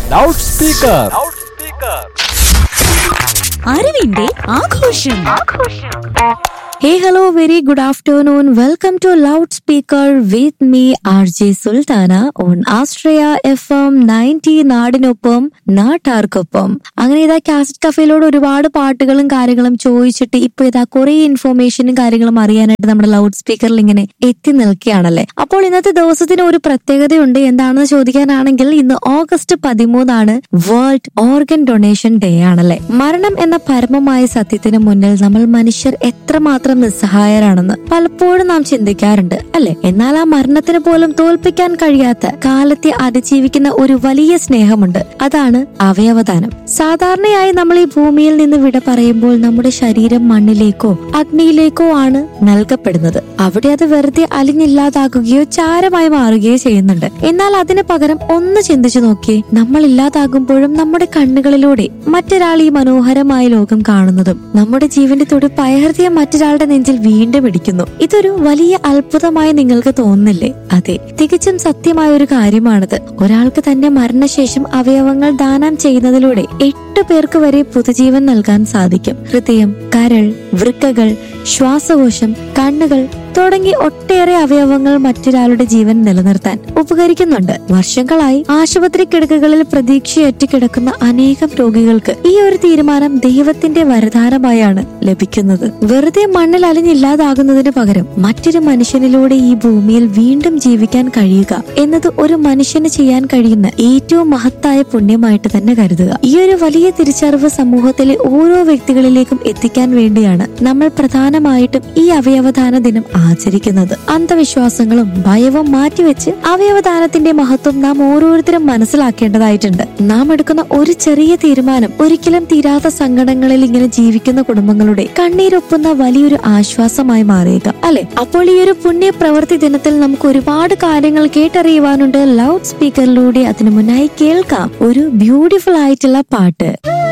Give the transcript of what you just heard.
Loud speaker അറിവിന്റെ ആഘോഷം Hey, hello, very good afternoon. Welcome to Loudspeaker with me, RJ Sultana on Astraya FM 90 നാടിനൊപ്പം നാട്ടാർക്കൊപ്പം അങ്ങനെ ഇതാ കാസറ്റ് കഫേയിലോട് ഒരുപാട് പാട്ടുകളും കാര്യങ്ങളും ചോദിച്ചിട്ട് ഇപ്പൊ ഇതാ കുറെ ഇൻഫോർമേഷനും കാര്യങ്ങളും അറിയാനായിട്ട് നമ്മുടെ ലൗഡ് സ്പീക്കറിൽ ഇങ്ങനെ എത്തി നിൽക്കുകയാണല്ലേ അപ്പോൾ ഇന്നത്തെ ദിവസത്തിന് ഒരു പ്രത്യേകതയുണ്ട് എന്താണെന്ന് ചോദിക്കാനാണെങ്കിൽ ഇന്ന് ഓഗസ്റ്റ് പതിമൂന്നാണ് വേൾഡ് ഓർഗൻ ഡൊണേഷൻ ഡേ ആണല്ലേ മരണം എന്ന പരമമായ സത്യത്തിന് മുന്നിൽ നമ്മൾ മനുഷ്യർ എത്രമാത്രം നിസ്സഹായരാണെന്ന് പലപ്പോഴും നാം ചിന്തിക്കാറുണ്ട് അല്ലെ എന്നാൽ ആ മരണത്തിന് പോലും തോൽപ്പിക്കാൻ കഴിയാത്ത കാലത്തെ അതിജീവിക്കുന്ന ഒരു വലിയ സ്നേഹമുണ്ട് അതാണ് അവയവദാനം സാധാരണയായി നമ്മൾ ഈ ഭൂമിയിൽ നിന്ന് വിട പറയുമ്പോൾ നമ്മുടെ ശരീരം മണ്ണിലേക്കോ അഗ്നിയിലേക്കോ ആണ് നൽകപ്പെടുന്നത് അവിടെ അത് വെറുതെ അലിഞ്ഞില്ലാതാകുകയോ ചാരമായി മാറുകയോ ചെയ്യുന്നുണ്ട് എന്നാൽ അതിന് പകരം ഒന്ന് ചിന്തിച്ചു നോക്കിയേ നമ്മൾ ഇല്ലാതാകുമ്പോഴും നമ്മുടെ കണ്ണുകളിലൂടെ മറ്റൊരാൾ ഈ മനോഹരമായ ലോകം കാണുന്നതും നമ്മുടെ ജീവന്റെ തുടിപ്പ് അയർത്തിയ മറ്റൊരാളുടെ നെഞ്ചിൽ വീണ്ടും ഇടിക്കുന്നു ഇതൊരു വലിയ അത്ഭുതമായി നിങ്ങൾക്ക് തോന്നുന്നില്ലേ അതെ തികച്ചും സത്യമായ ഒരു കാര്യമാണിത് ഒരാൾക്ക് തന്റെ മരണശേഷം അവയവങ്ങൾ ദാനം ചെയ്യുന്നതിലൂടെ എട്ട് പേർക്ക് വരെ പുതുജീവൻ നൽകാൻ സാധിക്കും ഹൃദയം കരൾ വൃക്കകൾ ശ്വാസകോശം കണ്ണുകൾ തുടങ്ങി ഒട്ടേറെ അവയവങ്ങൾ മറ്റൊരാളുടെ ജീവൻ നിലനിർത്താൻ ഉപകരിക്കുന്നുണ്ട് വർഷങ്ങളായി ആശുപത്രി കിടക്കകളിൽ പ്രതീക്ഷയറ്റ് കിടക്കുന്ന അനേകം രോഗികൾക്ക് ഈ ഒരു തീരുമാനം ദൈവത്തിന്റെ വരദാനമായാണ് ലഭിക്കുന്നത് വെറുതെ മണ്ണിൽ അലിഞ്ഞില്ലാതാകുന്നതിന് പകരം മറ്റൊരു മനുഷ്യനിലൂടെ ഈ ഭൂമിയിൽ വീണ്ടും ജീവിക്കാൻ കഴിയുക എന്നത് ഒരു മനുഷ്യന് ചെയ്യാൻ കഴിയുന്ന ഏറ്റവും മഹത്തായ പുണ്യമായിട്ട് തന്നെ കരുതുക ഈ ഒരു വലിയ തിരിച്ചറിവ് സമൂഹത്തിലെ ഓരോ വ്യക്തികളിലേക്കും എത്തിക്കാൻ വേണ്ടിയാണ് നമ്മൾ പ്രധാനമായിട്ടും ഈ അവയവദാന ദിനം ആചരിക്കുന്നത് അന്ധവിശ്വാസങ്ങളും ഭയവും മാറ്റിവെച്ച് അവയവദാനത്തിന്റെ മഹത്വം നാം ഓരോരുത്തരും മനസ്സിലാക്കേണ്ടതായിട്ടുണ്ട് നാം എടുക്കുന്ന ഒരു ചെറിയ തീരുമാനം ഒരിക്കലും തീരാത്ത സങ്കടങ്ങളിൽ ഇങ്ങനെ ജീവിക്കുന്ന കുടുംബങ്ങളുടെ കണ്ണീരൊപ്പുന്ന വലിയൊരു ആശ്വാസമായി മാറിയേക്കാം അല്ലെ അപ്പോൾ ഈ ഒരു പുണ്യ പ്രവൃത്തി ദിനത്തിൽ നമുക്ക് ഒരുപാട് കാര്യങ്ങൾ കേട്ടറിയുവാനുണ്ട് ലൗഡ് സ്പീക്കറിലൂടെ അതിനു മുന്നായി കേൾക്കാം ഒരു ബ്യൂട്ടിഫുൾ ആയിട്ടുള്ള പാട്ട്